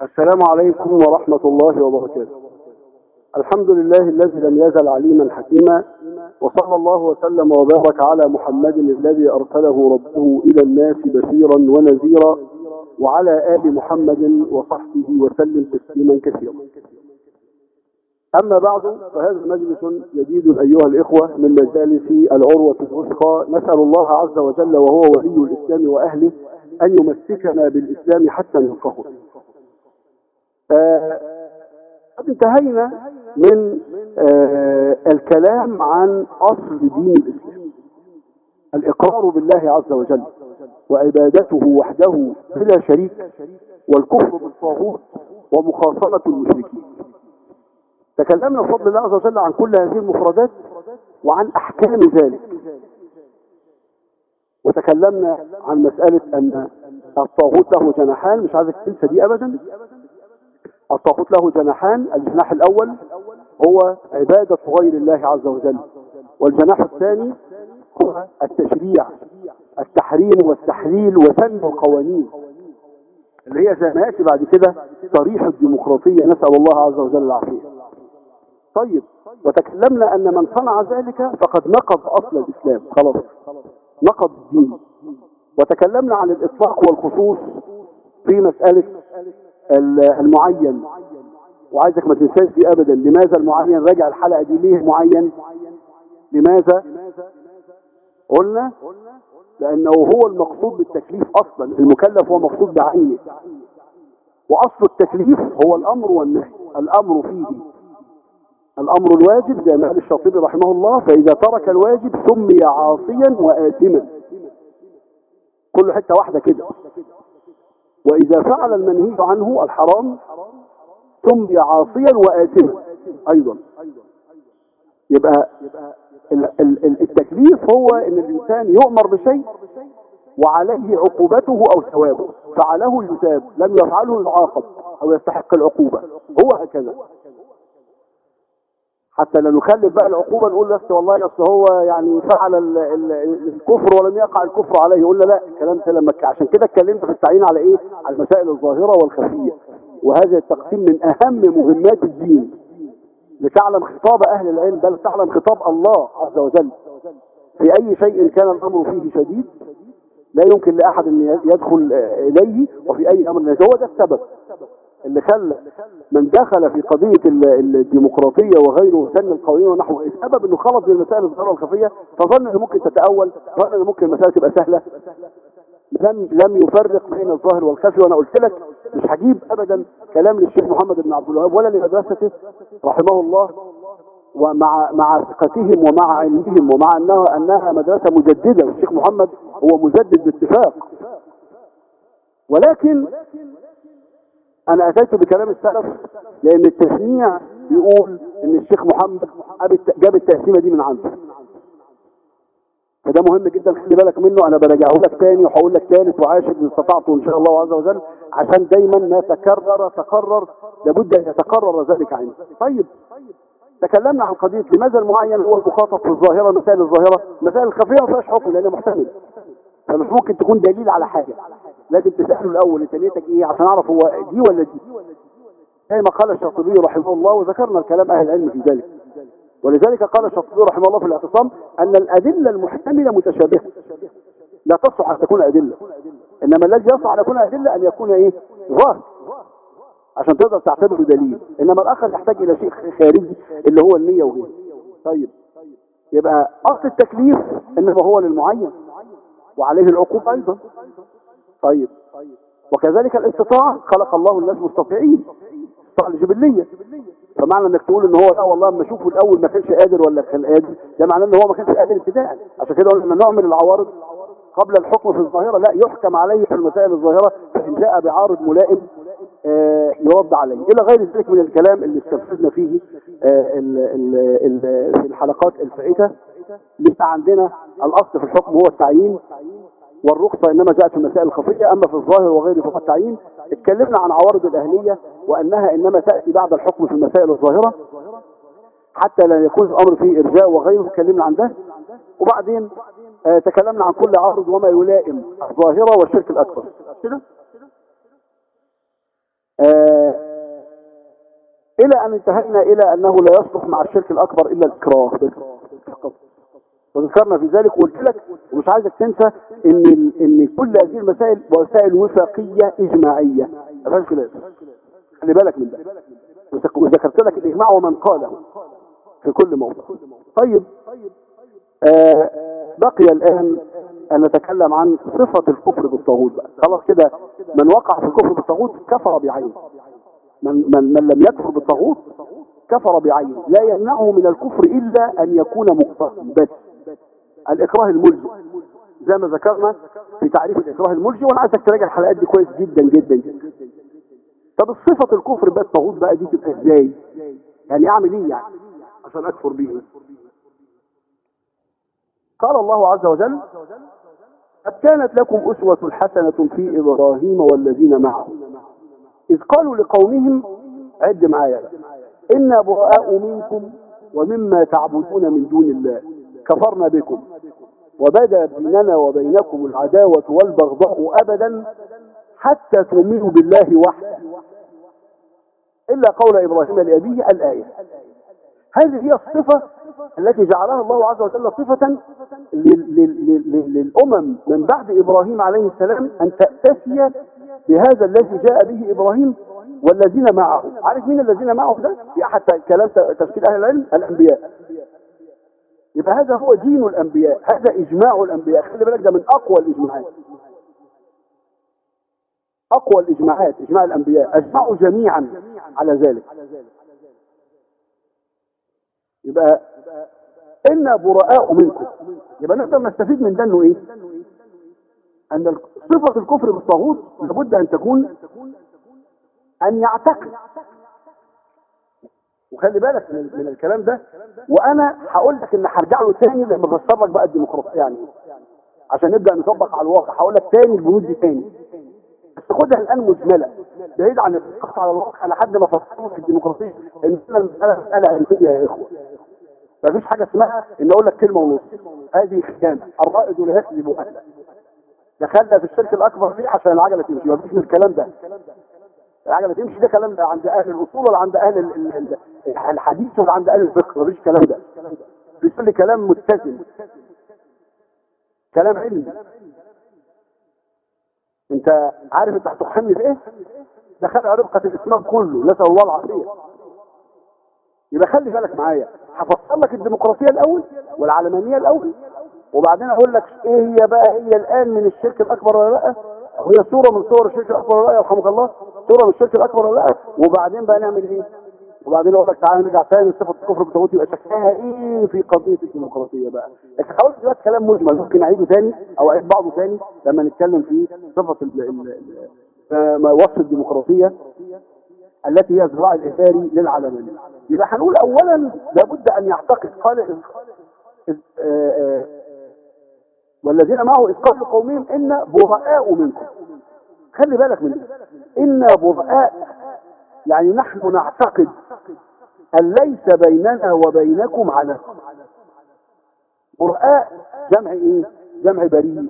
السلام عليكم ورحمة الله وبركاته الحمد لله الذي لم يزل عليما حكيما وصلى الله وسلم وبارك على محمد الذي أرسله ربه إلى الناس بشيرا ونذيرا وعلى آل محمد وصحبه وسلم تسليما كثيرا أما بعد فهذا مجلس جديد أيها الإخوة من مجالس العروة الوثقى نسأل الله عز وجل وهو ولي الإسلام وأهله أن يمسكنا بالإسلام حتى نلقاه آه قد انتهينا من آه الكلام عن أصل دين الإسلام الإقرار بالله عز وجل وعبادته وحده بلا شريك والكفر بالطاغوت ومخاصمة المشركين تكلمنا بفضل الله عز وجل عن كل هذه المفردات وعن أحكام ذلك وتكلمنا عن مسألة أن الطاغوت له جناحان مش عايزك تنسى دي أبدا الطاغوت له جناحان الجناح الأول هو عبادة غير الله عز وجل والجناح الثاني هو التشريع التحريم والتحليل وسن القوانين اللي هي زي ما ياتي بعد كده صريح الديمقراطية نسأل الله عز وجل العافية طيب وتكلمنا أن من صنع ذلك فقد نقض أصل الإسلام خلاص نقض الدين وتكلمنا عن الإطلاق والخصوص في مسألة المعين وعايزك ما تنساش دي ابدا لماذا المعين راجع الحلقة دي ليه معين لماذا قلنا لانه هو المقصود بالتكليف اصلا المكلف هو مقصود بعينه واصل التكليف هو الامر والنهي الامر فيه الامر الواجب زي ما قال الشاطبي رحمه الله فاذا ترك الواجب سمي عاصيا واثما كل حته واحده كده وإذا فعل المنهي عنه الحرام سمي عاصيا وآثما أيضا يبقى التكليف هو ان الانسان يؤمر بشيء وعليه عقوبته او ثوابه فعله يثاب لم يفعله يعاقب او يستحق العقوبة هو هكذا حتى لا نخلف بقى العقوبة نقول بس والله اصل هو يعني فعل ال ال الكفر ولم يقع الكفر عليه يقول لا الكلام ده لما عشان كده اتكلمت في التعيين على ايه على المسائل الظاهرة والخفية وهذا التقسيم من اهم مهمات الدين لتعلم خطاب اهل العلم بل تعلم خطاب الله عز وجل في اي شيء كان الامر فيه شديد لا يمكن لاحد ان يدخل اليه وفي اي امر هو ده السبب اللي خلى من دخل في قضية الديمقراطية وغيره سن القوانين ونحو السبب انه خلط بين المسائل الظاهرة والخفية فظن ان ممكن تتأول ظن ان ممكن المسائل تبقى سهلة لم لم يفرق بين الظاهر والخفي وانا قلت لك مش هجيب ابدا كلام للشيخ محمد بن عبد الوهاب ولا لمدرسته رحمه الله ومع مع ثقتهم ومع علمهم ومع انها انها مدرسه مجدده والشيخ محمد هو مجدد باتفاق ولكن انا اتيت بكلام السلف لان التسميع يقول ان الشيخ محمد جاب التقسيمه دي من عنده فده مهم جدا خلي بالك منه انا براجعه لك تاني وهقول لك ثالث وعاشر ان استطعته ان شاء الله عز وجل عشان دايما ما تكرر تقرر لابد ان يتقرر ذلك عندي طيب تكلمنا عن قضيه لماذا المعين هو المخاطب في الظاهره مسائل الظاهره مسائل الخفيه ما فيهاش حكم لانها محتمله فمش ممكن تكون دليل على حاجه لازم تساله الاول انت نيتك ايه عشان اعرف هو دي ولا دي زي ما قال الشاطبي رحمه الله وذكرنا الكلام اهل العلم في ذلك ولذلك قال الشاطبي رحمه الله في الاعتصام ان الادله المحتمله متشابهه لا تصح ان تكون ادله انما الذي يصح ان يكون ادله ان يكون ايه ظاهر عشان تقدر تعتبره دليل انما الاخر يحتاج الى شيء خارجي اللي هو النيه وغيره طيب يبقى اصل التكليف انما هو للمعين وعليه العقوبه ايضا طيب وكذلك الاستطاعة خلق الله الناس مستطيعين استطاعة الجبلية فمعنى انك تقول ان هو لا والله اما اشوفه الاول ما كانش قادر ولا كان قادر ده معناه ان هو ما كانش قادر ابتداء عشان كده قلنا نعمل العوارض قبل الحكم في الظاهرة لا يحكم عليه في المسائل الظاهرة فإن جاء بعارض ملائم آه يرد عليه إلى غير ذلك من الكلام اللي استفدنا فيه آه ال ال ال في الحلقات الفائتة لسه عندنا الأصل في الحكم هو التعيين والرخصة إنما جاءت في المسائل الخفية أما في الظاهر وغيره فقط التعيين اتكلمنا عن عوارض الأهلية وأنها إنما تأتي بعد الحكم في المسائل الظاهرة حتى لا يكون الأمر فيه إرجاء وغيره اتكلمنا عن ده وبعدين آه تكلمنا عن كل عارض وما يلائم الظاهرة والشرك الأكبر كده آه الى ان انتهينا الى انه لا يصلح مع الشرك الاكبر الا الاكراه بس فقط وذكرنا في ذلك وقلت لك ومش عايزك تنسى ان ال- ان كل هذه المسائل وسائل وفاقيه اجماعيه ما فيهاش خلاف خلي بالك من ده وذك- وذكرت لك الاجماع ومن قاله في كل موضع طيب آه بقي الان ان نتكلم عن صفه الكفر بالطاغوت بقى خلاص كده من وقع في الكفر بالطاغوت كفر بعينه من, من, من لم يكفر بالطاغوت كفر بعينه لا يمنعه من الكفر الا ان يكون مكفرا بس الاكراه الملزم زي ما ذكرنا في تعريف الاكراه الملزم وانا عايزك تراجع الحلقات دي كويس جدا جدا جدا طب الصفه الكفر بقى الطاغوت بقى دي تبقى ازاي يعني اعمل ايه يعني عشان اكفر به قال الله عز وجل قد كانت لكم أسوة حسنة في إبراهيم والذين معه إذ قالوا لقومهم عد معايا بقى إنا براء منكم ومما تعبدون من دون الله كفرنا بكم وبدا بيننا وبينكم العداوة والبغضاء أبدا حتى تؤمنوا بالله وحده إلا قول إبراهيم لأبيه الآية هذه هي الصفة التي جعلها الله عز وجل صفة لل- لل- لل- للأمم من بعد إبراهيم عليه السلام أن تأتسي بهذا الذي جاء به إبراهيم والذين معه عارف مين الذين معه ده في أحد كلام تفسير أهل العلم الأنبياء يبقى هذا هو دين الأنبياء هذا إجماع الأنبياء خلي بالك ده من أقوى الإجماعات أقوى الإجماعات إجماع الأنبياء أجمعوا جميعا على ذلك يبقى إنا براء منكم يبقى نقدر نستفيد من ده إنه إيه؟ أن صفة الكفر بالطاغوت لابد أن تكون أن يعتقد وخلي بالك من, من الكلام ده وأنا هقول لك إن هرجع له تاني لما بفسر لك بقى الديمقراطية يعني عشان نبدأ نطبق على الواقع هقول لك تاني البنود دي تاني بس خدها الآن مجملة بعيد عن الإسقاط على الواقع لحد ما فصلنا في الديمقراطية إن المسألة مسألة علمية يا إخوة مفيش حاجة اسمها إن أقول لك كلمة ونص هذه خيانة الرائد لا يكذب أهله دخلنا في الشرك الأكبر ليه عشان العجلة تمشي مفيش من الكلام ده العجلة تمشي ده كلام ده عند أهل الأصول ولا عند أهل ال- ال- ال- الحديث ولا عند أهل الفقه مفيش الكلام ده بيقول لي كلام متزن كلام علمي انت عارف انت هتقحمني في ايه دخل ربقة الاسلام كله نسأل الله العافية يبقى خلي بالك معايا هفصل لك الديمقراطية الاول والعلمانية الاول وبعدين اقول لك ايه هي بقى هي الان من الشرك الاكبر ولا لا وهي صورة من صور الشرك الاكبر ولا لا يرحمك الله صورة من الشرك الاكبر ولا لا وبعدين بقى نعمل ايه وبعدين اقول لك تعالى نرجع تاني صفة الكفر بالطاغوت يبقى شكلها ايه في قضية الديمقراطية بقى لكن حاولت دلوقتي كلام مجمل ممكن اعيده تاني او اعيد بعضه تاني لما نتكلم في صفة ال- ال- ال- آه، ما وصف الديمقراطية التي هي الذراع الإثاري للعلمانية يبقى هنقول أولا لابد أن يعتقد قال إذ- إذ- آه، آه، والذين معه إذ قالوا قومهم إن براء منكم خلي بالك من ده إن براء يعني نحن نعتقد أن ليس بيننا وبينكم علاقة براء جمع إيه؟ جمع بريء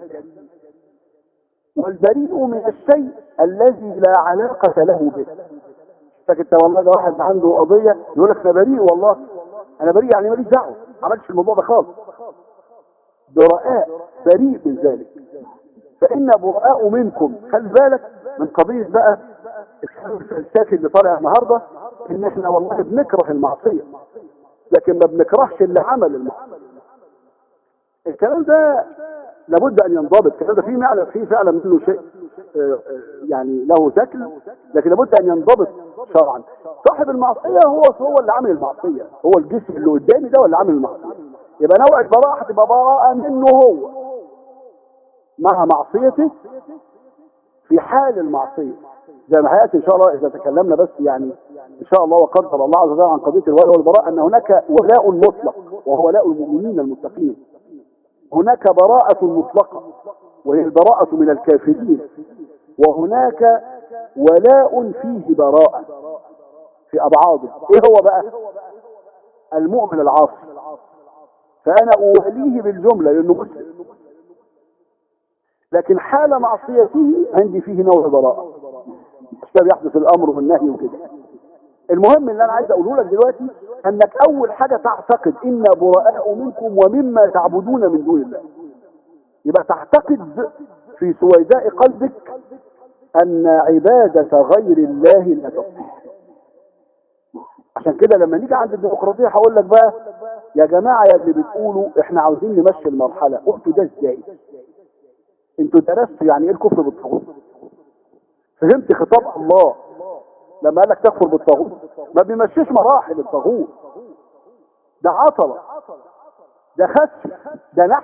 والبريء من الشيء الذي لا علاقة له به لكن انت والله ده واحد عنده قضية يقول لك انا بريء والله انا بريء يعني ماليش دعوه ما عملتش الموضوع ده خالص براء بريء من ذلك فإن براء منكم خلي بالك من قضية بقى الكلام الفلسفي اللي طالع النهارده ان احنا والله بنكره المعصية لكن ما بنكرهش اللي عمل المعصية الكلام ده لابد ان ينضبط الكلام ده فيه معنى فيه فعلا منه شيء آه، آه، يعني له شكل لكن لابد ان ينضبط شرعا صاحب المعصيه هو هو اللي عامل المعصيه هو الجسم اللي قدامي ده هو اللي عامل المعصيه يبقى نوع البراءه هتبقى براءه منه هو مع معصيته في حال المعصيه زي ما هياتي ان شاء الله اذا تكلمنا بس يعني ان شاء الله وقدر الله عز وجل عن قضيه الولاء والبراء ان هناك ولاء مطلق وهو ولاء المؤمنين المتقين هناك براءة مطلقة وهي البراءة من الكافرين وهناك ولاء فيه براءة في أبعاضه إيه هو بقى المؤمن العاصي فأنا أوليه بالجملة لأنه مسلم لكن حال معصيته عندي فيه نوع براءة كده بيحدث الامر والنهي وكده المهم اللي انا عايز اقوله لك دلوقتي انك اول حاجه تعتقد ان براء منكم ومما تعبدون من دون الله يبقى تعتقد في سويداء قلبك ان عباده غير الله لا تصح عشان كده لما نيجي عند الديمقراطيه هقول لك بقى يا جماعه يا اللي بتقولوا احنا عاوزين نمشي المرحله قلتوا ده ازاي انتوا درستوا يعني ايه الكفر بالطاغوت فهمت خطاب الله لما قال لك تكفر بالطاغوت ما بيمشيش مراحل الطاغوت ده عطله ده خدش ده نحس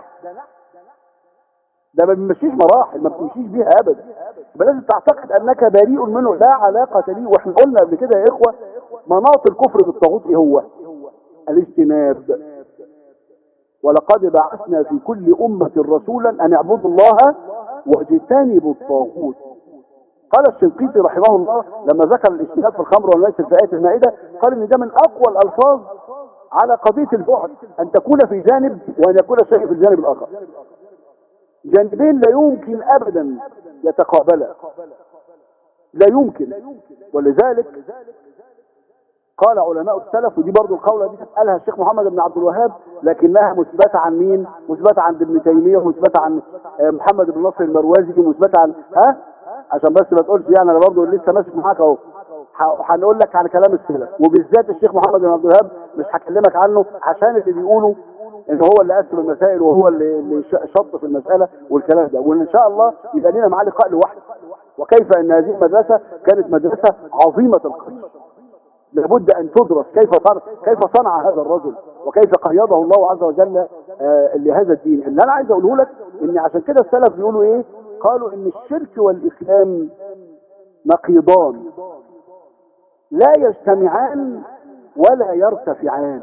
ده ما بيمشيش مراحل ما بتمشيش بيها ابدا يبقى لازم تعتقد انك بريء منه لا علاقه ليه واحنا قلنا قبل كده يا اخوه مناط الكفر بالطاغوت ايه هو الاجتناب ولقد بعثنا في كل أمة رسولا أن اعبدوا الله واجتنبوا الطاغوت قال الشنقيطي رحمه الله لما ذكر الاجتهاد في الخمر والميسر في آية المائدة قال إن ده من أقوى الألفاظ على قضية البعد أن تكون في جانب وأن يكون الشيء في الجانب الآخر جانبين لا يمكن أبدا يتقابلا لا يمكن ولذلك قال علماء السلف ودي برضو القولة دي قالها الشيخ محمد بن عبد الوهاب لكنها مثبتة عن مين مثبتة عند ابن تيمية ومثبتة عن آه، محمد بن نصر المروزي ومثبتة عن ها عشان بس ما تقولش يعني انا برضو لسه ماسك معاك اهو ح- هنقول لك عن كلام السلف وبالذات الشيخ محمد بن عبد الوهاب مش هكلمك عنه عشان اللي بيقولوا ان هو اللي قسم المسائل وهو اللي اللي ش- شط في المسألة والكلام ده وان شاء الله يبقى لنا معاه لقاء لوحده وكيف ان هذه المدرسة كانت مدرسة عظيمة القدر لابد ان تدرس كيف صنع كيف صنع هذا الرجل وكيف قيده الله عز وجل آه، لهذا الدين اللي انا عايز اقوله لك ان عشان كده السلف بيقولوا ايه قالوا ان الشرك والاسلام نقيضان لا يجتمعان ولا يرتفعان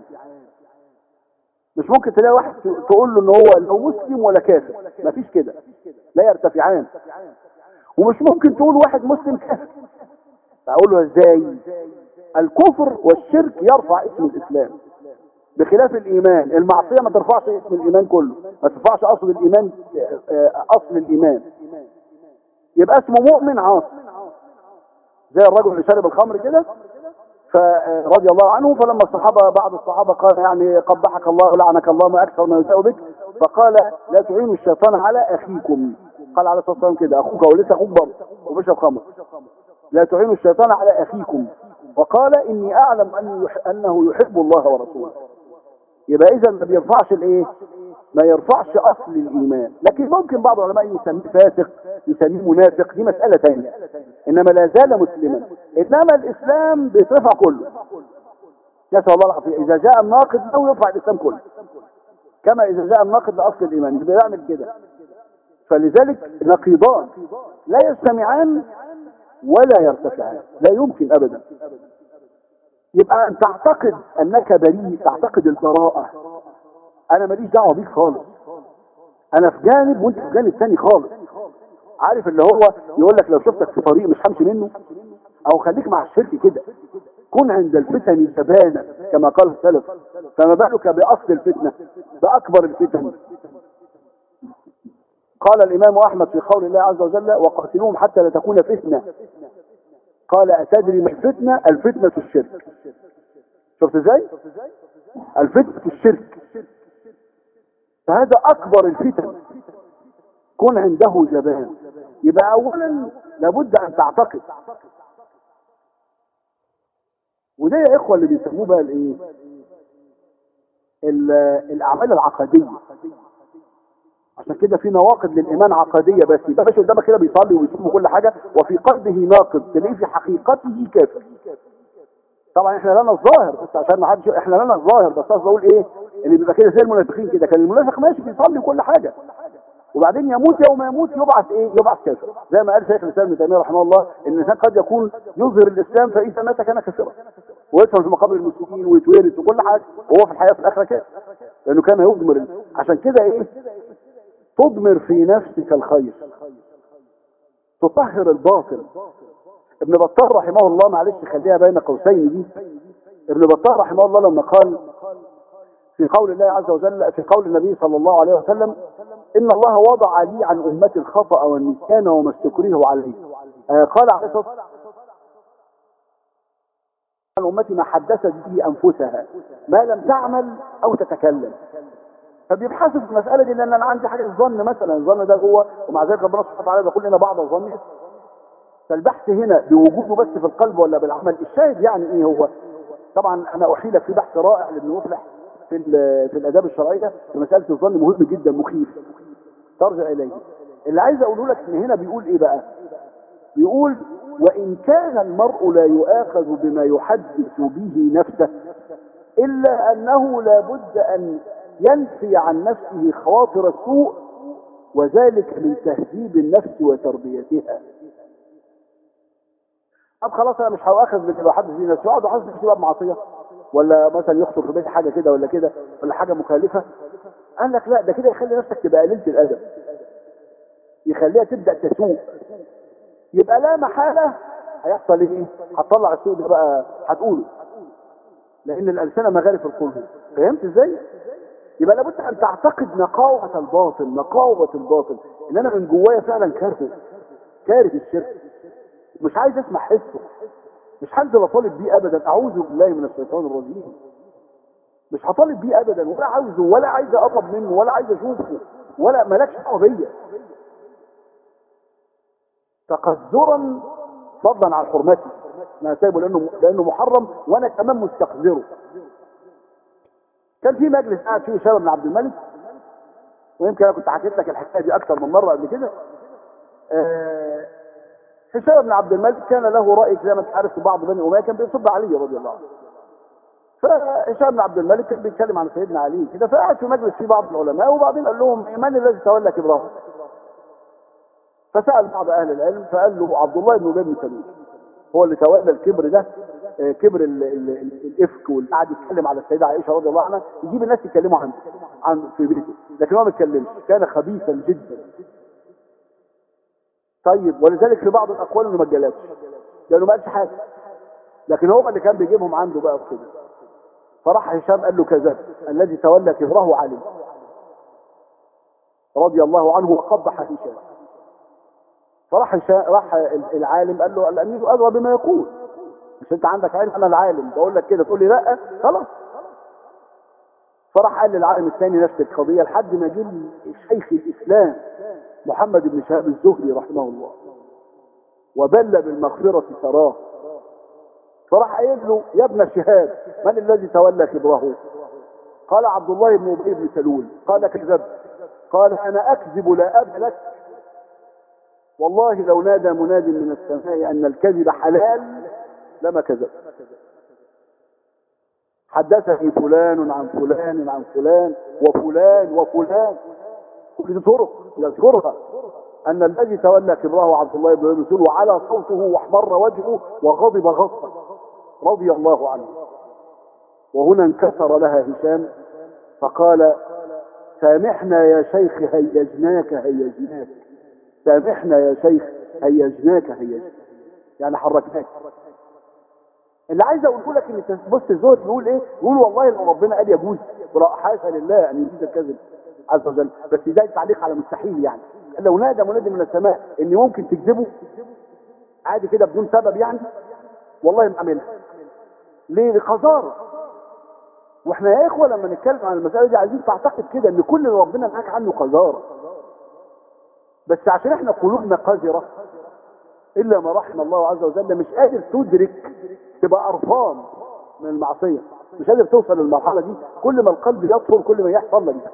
مش ممكن تلاقي واحد تقول له ان هو لو مسلم ولا كافر مفيش كده لا يرتفعان ومش ممكن تقول واحد مسلم كافر اقول له ازاي الكفر والشرك يرفع اسم الاسلام بخلاف الايمان المعصيه ما ترفعش اسم الايمان كله ما ترفعش اصل الايمان آه، اصل الايمان يبقى اسمه مؤمن عاصي زي الرجل اللي شرب الخمر كده فرضي الله عنه فلما الصحابة بعض الصحابة قال يعني قبحك الله ولعنك الله ما أكثر ما يساء بك فقال لا تعينوا الشيطان على أخيكم قال عليه الصلاة والسلام كده أخوك ولسه أخوك برضه وبيشرب خمر لا تعينوا الشيطان على أخيكم وقال إني أعلم أن يح... أنه يحب الله ورسوله يبقى إذا ما بيرفعش الإيه ما يرفعش أصل الإيمان لكن ممكن بعض العلماء يسميه فاسق يسميه منافق دي مسألة ثانية إنما لا زال مسلما إنما الإسلام بيترفع كله نسأل الله العافية إذا جاء الناقد له يرفع الإسلام كله كما إذا جاء الناقد لأصل الإيمان يبقى يعمل كده فلذلك نقيضان لا يجتمعان ولا يرتفعان لا يمكن أبدا يبقى أن تعتقد أنك بريء تعتقد البراءة أنا ماليش دعوة بيك خالص أنا في جانب وأنت في جانب تاني خالص عارف اللي هو يقول لك لو شفتك في طريق مش همشي منه أو خليك مع الشرك كده كن عند الفتن جبانا كما قال السلف فما بالك بأصل الفتنة بأكبر الفتن قال الإمام أحمد في قول الله عز وجل وقاتلوهم حتى لا تكون فتنة قال أتدري ما الفتنة الفتنة الشرك شفت ازاي الفتنة الشرك فهذا أكبر الفتن كن عنده جبان يبقى أولا لابد أن تعتقد وده يا إخوة اللي بيسموه بقى الإيه ال- الأعمال العقدية عشان كده في نواقض للإيمان عقدية بس يبقى ماشي قدامك كده بيصلي ويصوم وكل حاجة وفي قلبه ناقض تلاقيه في حقيقته كافر طبعا احنا لنا الظاهر بس عشان ما حدش احنا لنا الظاهر بس قصدي اقول ايه اللي بيبقى كده زي المنافقين كده كان المنافق ماشي بيصلي وكل حاجة وبعدين يموت يوم يموت يبعث ايه يبعث كافر زي ما قال شيخ الاسلام ابن تيميه رحمه الله ان الانسان قد يكون يظهر الاسلام فاذا مات كان كافرا ويدخل في مقابر المسلمين ويتورث وكل حاجه وهو في الحياه في الاخره كافر لانه كان يضمر عشان كده ايه تضمر في نفسك الخير تطهر الباطل ابن بطال رحمه الله معلش خليها بين قوسين دي ابن بطال رحمه الله لما قال في قول الله عز وجل في قول النبي صلى الله عليه وسلم إن الله وضع لي عن أمتي الخطأ والنسيان وما استكرهوا عليه آه قال عليه الصلاة من امتي ما حدثت به انفسها ما لم تعمل او تتكلم فبيبحثوا في المساله دي لان انا عندي حاجه الظن مثلا الظن ده هو ومع ذلك ربنا سبحانه وتعالى بيقول لنا بعض الظن فالبحث هنا بوجوده بس في القلب ولا بالعمل الشاهد يعني ايه هو طبعا انا احيلك في بحث رائع لابن مفلح في في الاداب الشرعيه في مساله الظن مهم جدا مخيف ترجع اليه اللي عايز اقوله لك ان هنا بيقول ايه بقى بيقول وان كان المرء لا يؤاخذ بما يحدث به نفسه الا انه لا بد ان ينفي عن نفسه خواطر السوء وذلك من تهذيب النفس وتربيتها طب خلاص انا مش هؤاخذ بما يحدث به نفسه اقعد احس نفسي بقى بمعصيه ولا مثلا يخطر في بالي حاجه كده ولا كده ولا حاجه مخالفه قال لك لا ده كده يخلي نفسك تبقى قليله الادب يخليها تبدا تسوء يبقى لا محاله هيحصل ايه هتطلع السوء ده بقى هتقوله لان الالسنه مغارف القلوب فهمت ازاي يبقى لابد ان تعتقد نقاوه الباطل نقاوه الباطل ان انا من جوايا فعلا كارهه كاره الشرك مش عايز اسمع حسه مش هنزل اطالب بيه ابدا اعوذ بالله من الشيطان الرجيم مش هطالب بيه ابدا ولا عاوزه ولا عايز اقرب منه ولا عايز اشوفه ولا مالكش دعوه بيا تقذرا فضلا عن حرمتي انا سايبه لانه لانه محرم وانا كمان مستقذره كان في مجلس قاعد فيه شباب بن عبد الملك ويمكن انا كنت حكيت لك الحكايه دي اكتر من مره قبل كده آه هشام بن عبد الملك كان له راي زي ما انت عارف في بعض بني اميه كان بيصب علي رضي الله عنه فهشام بن عبد الملك كان بيتكلم عن سيدنا علي كده فقعد في مجلس في بعض العلماء وبعدين قال لهم من الذي تولى كبره فسال بعض اهل العلم فقال له عبد الله بن ابي بن سلول هو اللي تولى الكبر ده كبر ال ال ال الافك واللي قعد يتكلم على السيده عائشه رضي الله عنها يجيب الناس يتكلموا عنه عن في بيته لكن هو ما اتكلمش كان خبيثا جدا طيب ولذلك في بعض الاقوال انه ما اتجلدش لانه ما قالش حاجه لكن هو اللي كان بيجيبهم عنده بقى وكده فراح هشام قال له كذب الذي تولى كبره علي رضي الله عنه وقبح هشام فراح هشام راح العالم قال له الامير ادرى بما يقول مش انت عندك علم انا العالم بقول لك كده تقول لي لا خلاص فراح قال للعالم الثاني نفس القضيه لحد ما جه شيخ الاسلام محمد بن شهاب الزهري رحمه الله وبل بالمغفرة تراه فراح قايل له يا ابن شهاب من الذي تولى كبره قال عبد الله بن ابي بن سلول قال كذبت قال انا اكذب لا اب لك والله لو نادى مناد من السماء ان الكذب حلال لما كذب حدثني فلان عن فلان عن فلان وفلان وفلان كل دي طرق يذكرها ان الذي تولى كبره عبد الله بن مسعود وعلى صوته واحمر وجهه وغضب غضبا رضي الله عنه وهنا انكسر لها هشام فقال سامحنا يا شيخ هيجناك هيجناك سامحنا يا شيخ هيجناك هيجناك يعني حركناك اللي عايز اقوله لك ان بص الزهد بيقول ايه بيقول والله لو ربنا قال يجوز حاشا لله ان يجوز الكذب عز وجل بس ده تعليق على مستحيل يعني لو نادى منادي من السماء ان ممكن تكذبه عادي كده بدون سبب يعني والله ما اعملها ليه لقذاره واحنا يا اخوه لما نتكلم عن المساله دي عايزين تعتقد كده ان كل اللي ربنا نهاك عنه قذاره بس عشان احنا قلوبنا قذره الا ما رحم الله عز وجل مش قادر تدرك تبقى قرفان من المعصيه مش قادر توصل للمرحله دي كل ما القلب يطفر كل ما يحصل لك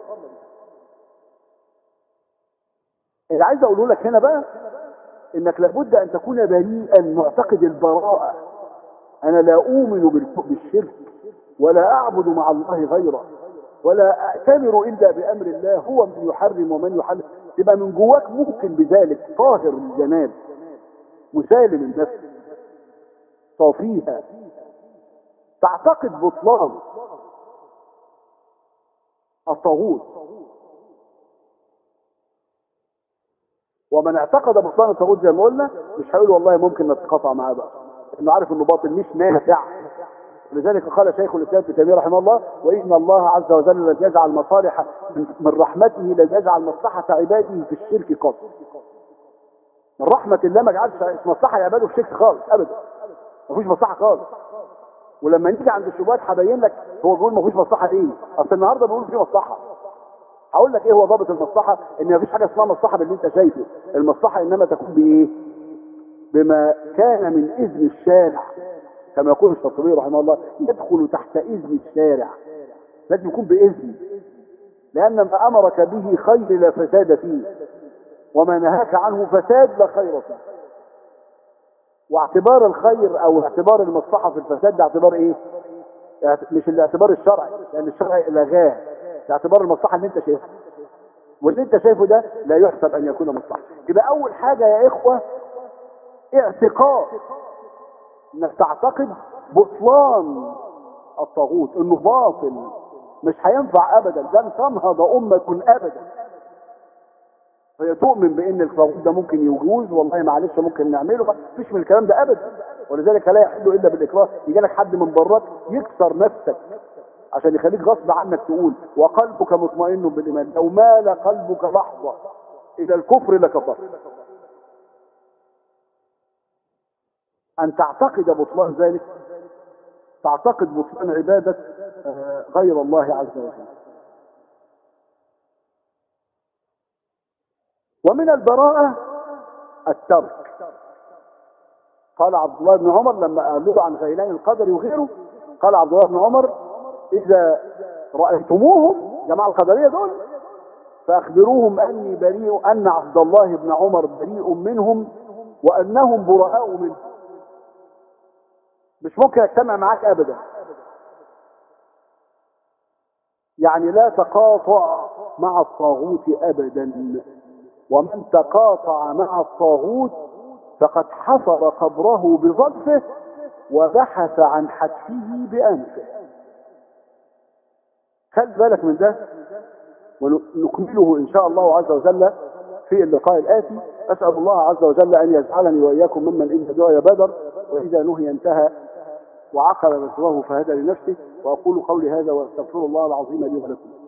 اللي عايز اقوله لك هنا بقى انك لابد ان تكون بريئا معتقد البراءة انا لا اؤمن بالشرك ولا اعبد مع الله غيره ولا اعتبر الا بامر الله هو من يحرم ومن يحلل تبقى من جواك ممكن بذلك طاهر الجناب مسالم النفس صافيها تعتقد بطلان الطاغوت ومن اعتقد بطلان الطاغوت زي ما قلنا مش هيقول والله ممكن نتقاطع معاه بقى انه عارف انه باطل مش نافع لذلك قال شيخ الاسلام ابن تيميه رحمه الله وان الله عز وجل لن يجعل مصالح من رحمته لن يجعل مصلحه عباده في الشرك قط من رحمه الله ما جعلش مصلحه لعباده في الشرك خالص ابدا مفيش مصلحه خالص ولما نيجي عند الشبهات هبين لك هو بيقول مفيش مصلحه ايه اصل النهارده بيقول في مصلحه هقول لك ايه هو ضابط المصلحه ان مفيش حاجه اسمها مصلحه باللي انت شايفه المصلحه انما تكون بايه بما كان من اذن الشارع كما يقول الشاطبي رحمه الله يدخل تحت اذن الشارع لازم يكون باذن لان ما امرك به خير لا فساد فيه وما نهاك عنه فساد لا خير فيه واعتبار الخير او اعتبار المصلحه في الفساد ده اعتبار ايه مش الاعتبار الشرعي لان الشرع لغاه ده اعتبار المصلحه اللي انت شايفها واللي انت شايفه ده لا يحسب ان يكون مصلحه يبقى اول حاجه يا اخوه اعتقاد انك تعتقد بطلان الطاغوت انه باطل مش هينفع ابدا لن تنهض امه ابدا فهي تؤمن بان الطاغوت ده ممكن يجوز والله معلش ممكن نعمله مفيش من الكلام ده ابدا ولذلك لا يحل الا بالاكراه يجي لك حد من براك يكسر نفسك عشان يخليك غصب عنك تقول وقلبك مطمئن بالايمان لو مال قلبك لحظه الى الكفر لكفرت ان تعتقد بطلان ذلك تعتقد بطلان عباده غير الله عز وجل ومن البراءة الترك قال عبد الله بن عمر لما قالوا عن غيلان القدر وغيره قال عبد الله بن عمر إذا رأيتموهم جماعة القدرية دول فأخبروهم أني بريء أن عبد الله بن عمر بريء منهم وأنهم براء منه مش ممكن أجتمع معاك أبدا يعني لا تقاطع مع الطاغوت أبدا ومن تقاطع مع الطاغوت فقد حفر قبره بظلفه وبحث عن حتفه بأنفه خل بالك من ده ونكمله إن شاء الله عز وجل في اللقاء الآتي أسأل الله عز وجل أن يجعلني وإياكم ممن إن دعي بدر وإذا نهي انتهى وعقل مثواه فهدى لنفسه وأقول قولي هذا وأستغفر الله العظيم لي ولكم